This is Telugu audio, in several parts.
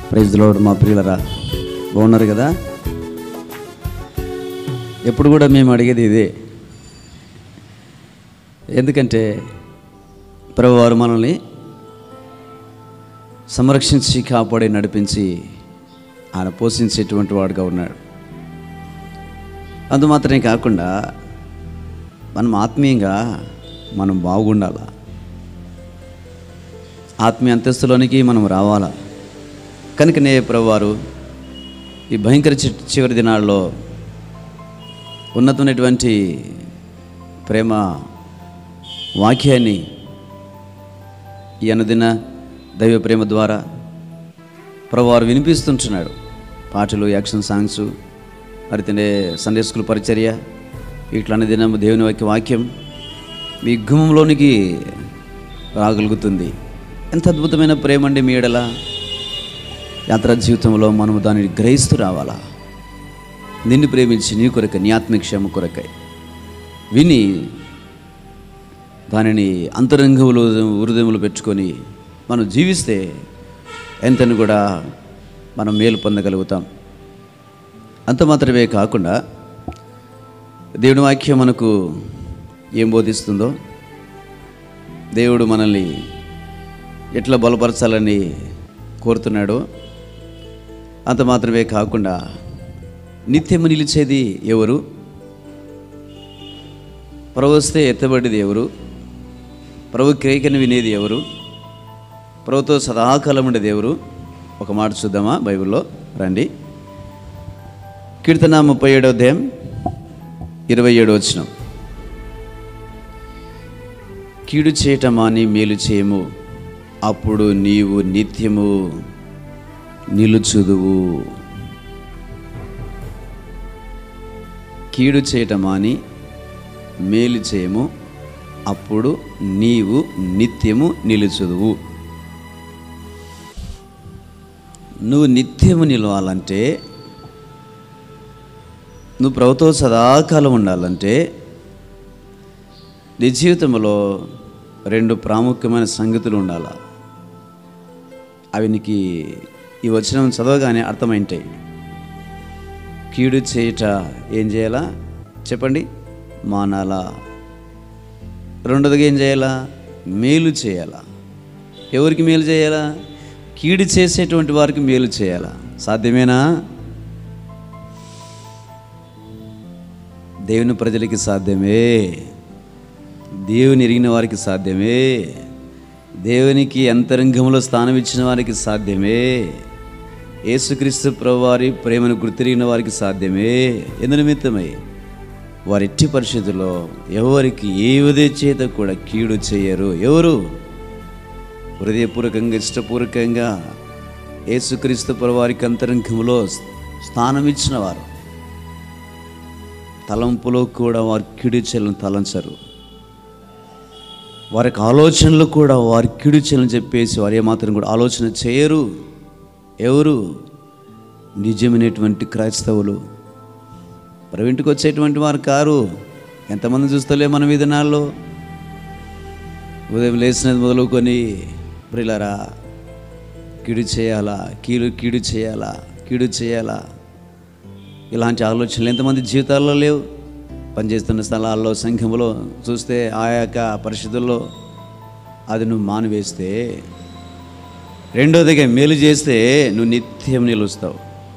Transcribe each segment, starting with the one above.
ప్రైజ్ లోడ్ మా ప్రియులరా బాగున్నారు కదా ఎప్పుడు కూడా మేము అడిగేది ఇదే ఎందుకంటే ప్రభువారు మనల్ని సంరక్షించి కాపాడి నడిపించి ఆయన పోషించేటువంటి వాడుగా ఉన్నాడు అందు మాత్రమే కాకుండా మనం ఆత్మీయంగా మనం బాగుండాలా ఆత్మీయ అంతస్తులోనికి మనం రావాలా కనుకనే ప్రభువారు ఈ భయంకర చి- చివరి దినాల్లో ఉన్నతమైనటువంటి ప్రేమ వాక్యాన్ని ఈ అనుదిన దైవ ప్రేమ ద్వారా ప్రభువారు వినిపిస్తుంటున్నాడు పాటలు యాక్షన్ సాంగ్స్ మరి తినే సండే స్కూల్ పరిచర్య ఇట్లా దినం దేవుని వాక్య వాక్యం మీ గుమ్మంలోనికి రాగలుగుతుంది ఎంత అద్భుతమైన ప్రేమ అండి మీ ఎడల యాత్రా జీవితంలో మనము దానిని గ్రహిస్తూ రావాలా నిన్ను ప్రేమించి నీ కొరకై నీ ఆత్మక్షేమ కొరకై విని దానిని అంతరంగములు హృదయములు పెట్టుకొని మనం జీవిస్తే ఎంతని కూడా మనం మేలు పొందగలుగుతాం అంత మాత్రమే కాకుండా దేవుని వాక్యం మనకు ఏం బోధిస్తుందో దేవుడు మనల్ని ఎట్లా బలపరచాలని కోరుతున్నాడో అంత మాత్రమే కాకుండా నిత్యము నిలిచేది ఎవరు ప్రభు వస్తే ఎత్తబడేది ఎవరు ప్రభు క్రేకను వినేది ఎవరు ప్రభుతో సదాకాలం ఉండేది ఎవరు ఒక మాట చూద్దామా బైబిల్లో రండి కీర్తన ముప్పై ఏడో అధ్యాయం ఇరవై ఏడు వచ్చిన కీడు చేయటమాని మేలు చేయము అప్పుడు నీవు నిత్యము నిలుచుదువు కీడు చేయటమాని మేలు చేయము అప్పుడు నీవు నిత్యము నిలుచుదువు నువ్వు నిత్యము నిలవాలంటే నువ్వు ప్రభుతో సదాకాలం ఉండాలంటే నీ జీవితంలో రెండు ప్రాముఖ్యమైన సంగతులు ఉండాలా అవి నీకు ఈ వచనం చదవగానే అర్థమైంటాయి కీడు చేయుట ఏం చేయాలా చెప్పండి మానాలా రెండోదిగా ఏం చేయాలా మేలు చేయాలా ఎవరికి మేలు చేయాలా కీడు చేసేటువంటి వారికి మేలు చేయాలా సాధ్యమేనా దేవుని ప్రజలకి సాధ్యమే దేవుని ఎరిగిన వారికి సాధ్యమే దేవునికి అంతరంగంలో స్థానం ఇచ్చిన వారికి సాధ్యమే యేసుక్రీస్తు ప్రభువారి ప్రేమను గుర్తిరిగిన వారికి సాధ్యమే ఎందు నిమిత్తమై వారి ఎట్టి పరిస్థితుల్లో ఎవరికి ఏ ఉదయ చేత కూడా కీడు చేయరు ఎవరు హృదయపూర్వకంగా ఇష్టపూర్వకంగా యేసుక్రీస్తు ప్రభువారికి అంతరంగంలో స్థానం ఇచ్చిన వారు తలంపులో కూడా వారి కీడు చేయలను తలంచరు వారికి ఆలోచనలు కూడా వారి కీడు చేయలని చెప్పేసి వారు ఏమాత్రం కూడా ఆలోచన చేయరు ఎవరు నిజమైనటువంటి క్రైస్తవులు మరి ఇంటికి వచ్చేటువంటి వారు కారు ఎంతమంది చూస్తలే మన విధానాల్లో ఉదయం లేచినది మొదలుకొని ప్రిలరా కీడు చేయాలా కీడు కీడు చేయాలా కీడు చేయాలా ఇలాంటి ఆలోచనలు ఎంతమంది జీవితాల్లో లేవు పనిచేస్తున్న స్థలాల్లో సంఘంలో చూస్తే ఆ యొక్క పరిస్థితుల్లో అది నువ్వు మానివేస్తే రెండోదిగా మేలు చేస్తే నువ్వు నిత్యం నిలుస్తావు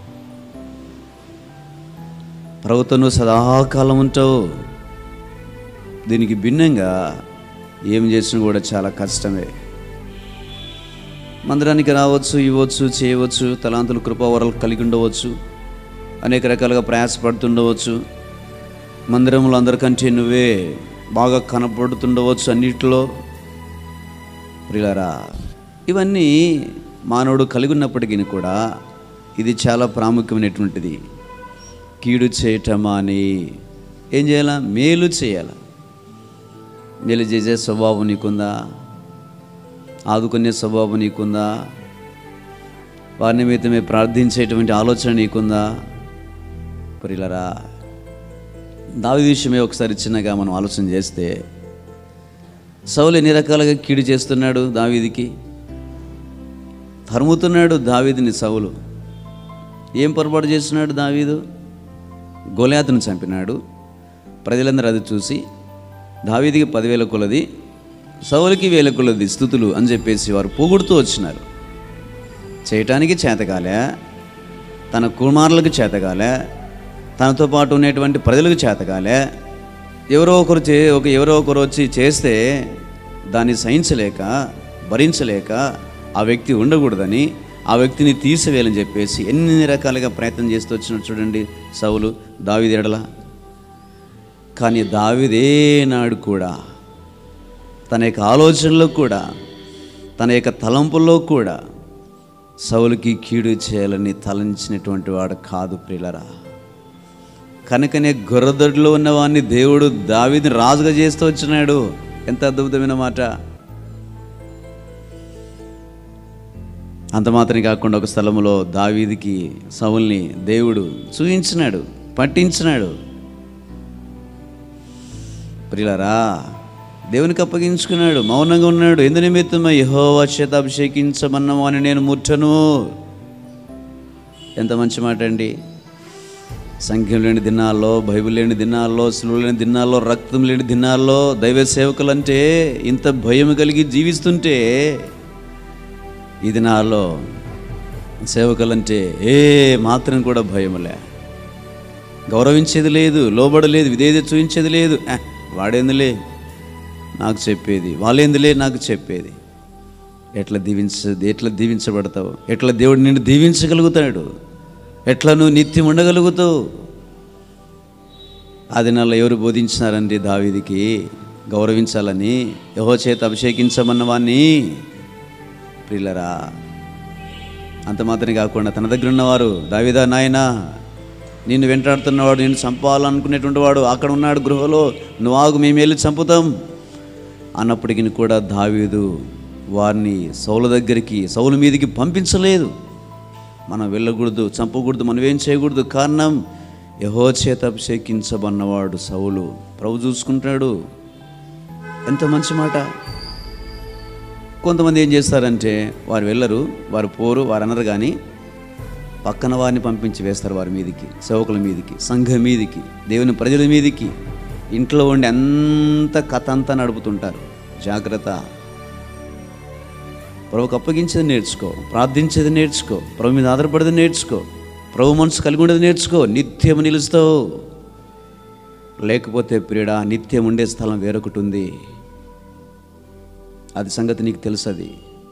ప్రభుత్వం నువ్వు సదాకాలం ఉంటావు దీనికి భిన్నంగా ఏం చేసినా కూడా చాలా కష్టమే మందిరానికి రావచ్చు ఇవ్వచ్చు చేయవచ్చు తలాంతులు కృపావరాలు కలిగి ఉండవచ్చు అనేక రకాలుగా ప్రయాసపడుతుండవచ్చు మందిరంలో అందరికంటే నువ్వే బాగా కనపడుతుండవచ్చు అన్నిటిలో ప్రిలారా ఇవన్నీ మానవుడు కలిగి ఉన్నప్పటికీ కూడా ఇది చాలా ప్రాముఖ్యమైనటువంటిది కీడు చేయటమా అని ఏం చేయాలా మేలు చేయాలా మేలు చేసే స్వభావం నీకుందా ఆదుకునే స్వభావం నీకుందా వారి నిమిత్తమే ప్రార్థించేటువంటి ఆలోచన నీకుందా ప్రియులరా దావి విషయమే ఒకసారి చిన్నగా మనం ఆలోచన చేస్తే సౌలు ఎన్ని రకాలుగా కీడు చేస్తున్నాడు దావీదికి తరుముతున్నాడు దావీదుని సౌలు ఏం పొరపాటు చేస్తున్నాడు దావీదు గోల్యాతును చంపినాడు ప్రజలందరూ అది చూసి దావీదికి పదివేల కొలది సౌలుకి వేల కొలది స్థుతులు అని చెప్పేసి వారు పొగుడుతూ వచ్చినారు చేయటానికి చేతకాలే తన కుమారులకు చేతకాలే తనతో పాటు ఉండేటువంటి ప్రజలకు చేతకాలే ఎవరో ఒకరు చే ఒక ఎవరో ఒకరు వచ్చి చేస్తే దాన్ని సహించలేక భరించలేక ఆ వ్యక్తి ఉండకూడదని ఆ వ్యక్తిని తీసివేయాలని చెప్పేసి ఎన్ని రకాలుగా ప్రయత్నం చేస్తూ వచ్చినట్టు చూడండి సౌలు దావిది ఎడల కానీ దావిదే నాడు కూడా తన యొక్క ఆలోచనలో కూడా తన యొక్క తలంపుల్లో కూడా సౌలుకి కీడు చేయాలని తలంచినటువంటి వాడు కాదు ప్రిలరా కనుకనే గొర్రెదొడ్లో ఉన్నవాడిని దేవుడు దావిని రాజుగా చేస్తూ వచ్చినాడు ఎంత అద్భుతమైన మాట అంత మాత్రం కాకుండా ఒక స్థలంలో దావీదికి సౌల్ని దేవుడు చూయించినాడు పట్టించినాడు ప్రిలరా దేవునికి అప్పగించుకున్నాడు మౌనంగా ఉన్నాడు ఎందు నిమిత్తం యహోవా చేత అభిషేకించమన్నాము అని నేను ముట్టను ఎంత మంచి మాట అండి సంఖ్యం లేని దినాల్లో బైబిల్ లేని దినాల్లో సులువు లేని దినాల్లో రక్తం లేని దినాల్లో దైవ సేవకులంటే ఇంత భయం కలిగి జీవిస్తుంటే ఈ దినాల్లో సేవకులంటే ఏ మాత్రం కూడా భయములే గౌరవించేది లేదు లోబడలేదు విధేయత చూపించేది లేదు "ఆ, వాడేందులే నాకు చెప్పేది వాళ్ళేందులే నాకు చెప్పేది ఎట్లా దీవించ ఎట్లా దీవించబడతావు ఎట్లా దేవుడు నిన్ను దీవించగలుగుతాడు ఎట్లా నువ్వు నిత్యం ఉండగలుగుతావు ఆ దినాల్లో ఎవరు బోధించినారండి దావీదికి గౌరవించాలని యహో చేత అభిషేకించమన్న వాణ్ణి ప్రిల్లరా అంత మాత్రమే కాకుండా తన దగ్గర ఉన్నవారు దావిదా నాయనా నిన్ను వెంటాడుతున్నవాడు నేను చంపాలనుకునేటువంటి వాడు అక్కడ ఉన్నాడు గృహలో నువ్వు ఆగు మేము వెళ్ళి చంపుతాం అన్నప్పటికీ కూడా దావీదు వారిని సౌల దగ్గరికి సౌలు మీదకి పంపించలేదు మనం వెళ్ళకూడదు చంపకూడదు మనం ఏం చేయకూడదు కారణం యహో చేత అభిషేకించబన్నవాడు సౌలు ప్రభు చూసుకుంటాడు ఎంత మంచి మాట కొంతమంది ఏం చేస్తారంటే వారు వెళ్ళరు వారు పోరు వారు అనరు కానీ పక్కన వారిని పంపించి వేస్తారు వారి మీదికి సేవకుల మీదికి సంఘం మీదికి దేవుని ప్రజల మీదికి ఇంట్లో ఉండి అంత కథ అంతా నడుపుతుంటారు జాగ్రత్త ప్రభుకు అప్పగించేది నేర్చుకో ప్రార్థించేది నేర్చుకో ప్రభు మీద ఆధారపడేది నేర్చుకో ప్రభు మనసు కలిగి ఉండేది నేర్చుకో నిత్యం నిలుస్తావు లేకపోతే ప్రియుడా నిత్యం ఉండే స్థలం వేరొకటి ఉంది అది సంగతి నీకు తెలుసు అది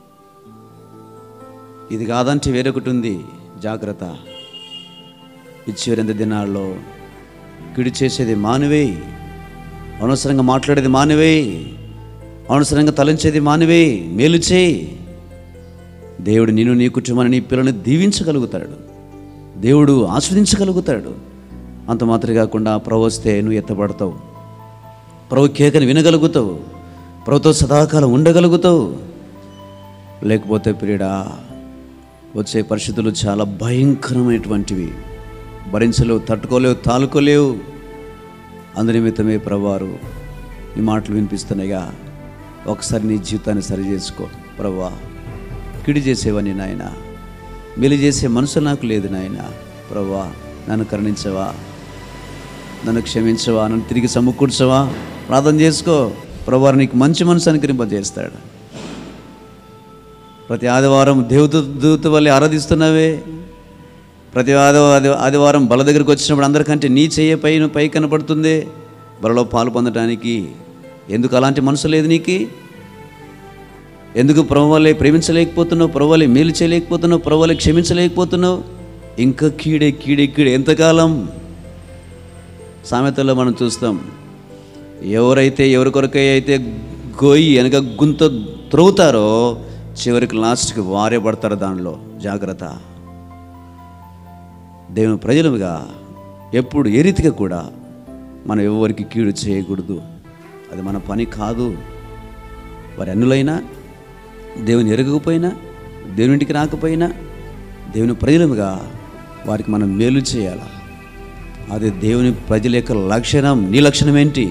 ఇది కాదంటే వేరొకటి ఉంది జాగ్రత్త ఇచ్చేరెంత దినాల్లో కిడి చేసేది మానవే అనవసరంగా మాట్లాడేది మానవే అనవసరంగా తలంచేది మానవే మేలు చేయి దేవుడు నిన్ను నీ కుటుంబాన్ని నీ పిల్లల్ని దీవించగలుగుతాడు దేవుడు ఆస్వాదించగలుగుతాడు అంత మాత్రమే కాకుండా ప్రభు వస్తే నువ్వు ఎత్తబడతావు ప్రభు కేకని వినగలుగుతావు ప్రభుతో సదాకాలం ఉండగలుగుతావు లేకపోతే ప్రియుడా వచ్చే పరిస్థితులు చాలా భయంకరమైనటువంటివి భరించలేవు తట్టుకోలేవు తాలుకోలేవు అందునిమిత్తమే ప్రభువారు ఈ మాటలు వినిపిస్తున్నాయిగా ఒకసారి నీ జీవితాన్ని సరి చేసుకో ప్రభా కిడి చేసేవని నాయన మెలి చేసే మనసు నాకు లేదు నాయన ప్రభా నన్ను కరుణించవా నన్ను క్షమించవా నన్ను తిరిగి సమకూర్చవా ప్రార్థన చేసుకో ప్రభు నీకు మంచి మనసు అనుకరింపజేస్తాడు ప్రతి ఆదివారం దేవత దూత వల్ల ఆరాధిస్తున్నావే ప్రతి ఆదివారం ఆదివారం బల దగ్గరికి వచ్చినప్పుడు అందరికంటే నీ చెయ్యి పైన పై కనపడుతుంది బలలో పాలు పొందడానికి ఎందుకు అలాంటి మనసు లేదు నీకు ఎందుకు ప్రభువాలే ప్రేమించలేకపోతున్నావు ప్రభువాలే మేలు చేయలేకపోతున్నావు ప్రభువాలే క్షమించలేకపోతున్నావు ఇంకా కీడే కీడే కీడే ఎంతకాలం సామెతల్లో మనం చూస్తాం ఎవరైతే ఎవరి కొరకై అయితే గొయ్యి వెనక గుంత త్రవ్వుతారో చివరికి లాస్ట్కి వారే పడతారు దానిలో జాగ్రత్త దేవుని ప్రజలుగా ఎప్పుడు ఏ రీతిగా కూడా మనం ఎవరికి కీడు చేయకూడదు అది మన పని కాదు వారి అన్నులైనా దేవుని ఎరగకపోయినా దేవుని ఇంటికి రాకపోయినా దేవుని ప్రజలుగా వారికి మనం మేలు చేయాలి అది దేవుని ప్రజల యొక్క లక్షణం నీ లక్షణం ఏంటి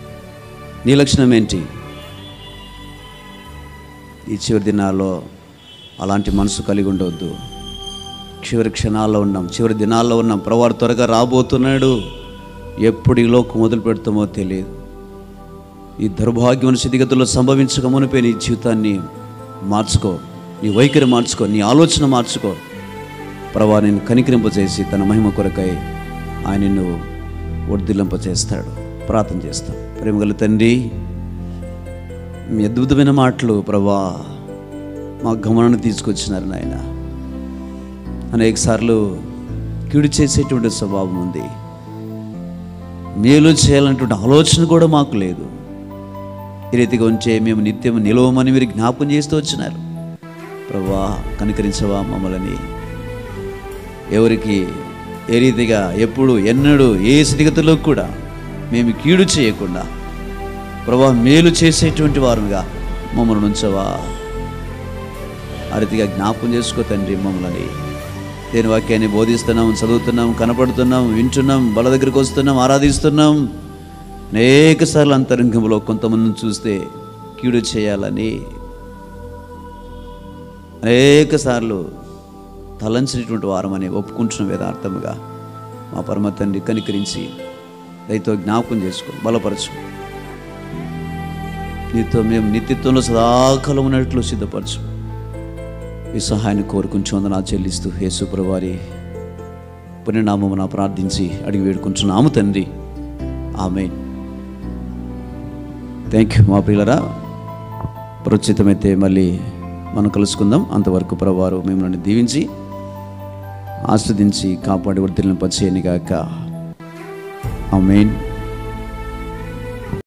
నీ లక్షణం ఏంటి ఈ చివరి దినాల్లో అలాంటి మనసు కలిగి ఉండవద్దు చివరి క్షణాల్లో ఉన్నాం చివరి దినాల్లో ఉన్నాం ప్రవాడు త్వరగా రాబోతున్నాడు ఎప్పుడు ఈ లోకం మొదలు పెడతామో తెలియదు ఈ దౌర్భాగ్యమైన స్థితిగతుల్లో సంభవించక మునిపే నీ జీవితాన్ని మార్చుకో నీ వైఖరి మార్చుకో నీ ఆలోచన మార్చుకో ప్రభా నేను కనికరింపచేసి తన మహిమ కొరకై ఆయన నిన్ను వర్ధిల్లింపచేస్తాడు ప్రార్థన చేస్తాం ప్రేమగల తండ్రి మీ అద్భుతమైన మాటలు ప్రభా మా గమనాన్ని తీసుకొచ్చినారు నాయన అనేక సార్లు కీడు చేసేటువంటి స్వభావం ఉంది మేలు చేయాలన్నటువంటి ఆలోచన కూడా మాకు లేదు ఈ రీతిగా ఉంచే మేము నిత్యం నిలవమని మీరు జ్ఞాపకం చేస్తూ వచ్చినారు ప్రభా కనికరించవా మమ్మల్ని ఎవరికి ఏ రీతిగా ఎప్పుడు ఎన్నడూ ఏ స్థితిగతిలో కూడా మేము కీడు చేయకుండా ప్రభా మేలు చేసేటువంటి వారుగా మమ్మల్ని ఉంచవా ఆ రీతిగా జ్ఞాపకం చేసుకో తండ్రి మమ్మల్ని దేని వాక్యాన్ని బోధిస్తున్నాం చదువుతున్నాం కనపడుతున్నాం వింటున్నాం బల దగ్గరికి వస్తున్నాం ఆరాధిస్తున్నాం అనేక సార్లు అంతరంగంలో కొంతమందిని చూస్తే కీడు చేయాలని అనేక సార్లు తలంచినటువంటి వారమని ఒప్పుకుంటున్న వేదార్థముగా మా పరమ తండ్రి కనికరించి దయతో జ్ఞాపకం చేసుకో బలపరచు నీతో మేము నిత్యత్వంలో సదాకాలం ఉన్నట్లు సిద్ధపరచు ఈ సహాయాన్ని కోరుకుంటూ నా చెల్లిస్తూ యేసుప్రవారి పుణ్యనామమున ప్రార్థించి అడిగి వేడుకుంటున్నాము తండ్రి ఆమె థ్యాంక్ యూ మా ప్రియులరా ప్రొచితమైతే మళ్ళీ మనం కలుసుకుందాం అంతవరకు ప్రభువారు మిమ్మల్ని దీవించి ఆస్వాదించి కాపాడి వర్తిల్ని పచ్చేయని గాక ఆమెన్